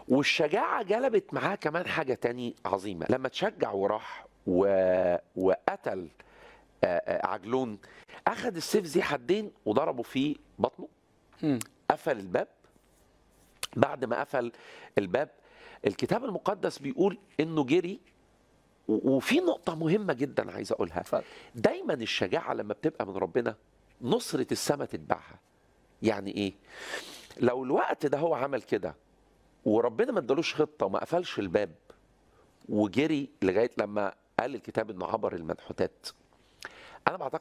والشجاعة جلبت معاه كمان حاجة تاني عظيمة لما تشجع وراح و... وقتل آه، آه، عجلون أخذ السيف ذي حدين وضربه في بطنه مم. قفل الباب بعد ما قفل الباب الكتاب المقدس بيقول انه جري و- وفي نقطة مهمة جدا عايز اقولها اتفضل. دايما الشجاعة لما بتبقى من ربنا نصرة السماء تتبعها يعني ايه لو الوقت ده هو عمل كده وربنا ما ادالوش خطة وما قفلش الباب وجري لغاية لما قال الكتاب انه عبر المنحوتات انا بعتقد